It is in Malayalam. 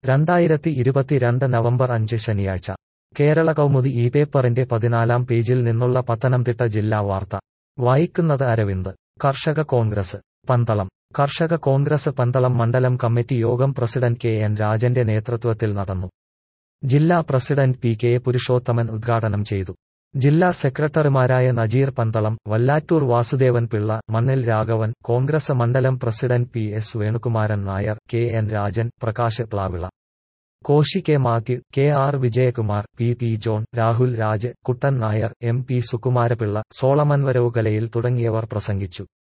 രണ്ടായിരത്തി ഇരുപത്തിരണ്ട് നവംബർ അഞ്ച് ശനിയാഴ്ച കേരള കൗമുദി ഈ പേപ്പറിന്റെ പതിനാലാം പേജിൽ നിന്നുള്ള പത്തനംതിട്ട ജില്ലാ വാർത്ത വായിക്കുന്നത് അരവിന്ദ് കർഷക കോൺഗ്രസ് പന്തളം കർഷക കോൺഗ്രസ് പന്തളം മണ്ഡലം കമ്മിറ്റി യോഗം പ്രസിഡന്റ് കെ എൻ രാജന്റെ നേതൃത്വത്തിൽ നടന്നു ജില്ലാ പ്രസിഡന്റ് പി കെ പുരുഷോത്തമൻ ഉദ്ഘാടനം ചെയ്തു ജില്ലാ സെക്രട്ടറിമാരായ നജീർ പന്തളം വല്ലാറ്റൂർ വാസുദേവൻ പിള്ള മണ്ണിൽ രാഘവൻ കോൺഗ്രസ് മണ്ഡലം president P S Venukumaran Nair K N Rajan Prakash Plavila Koshy K Mathew K R Vijayakumar P P John Rahul Raj Kuttan Nair M P Sukumarapillai Solomon Varavukalayil തുടങ്ങിയവർ പ്രസംഗിച്ചു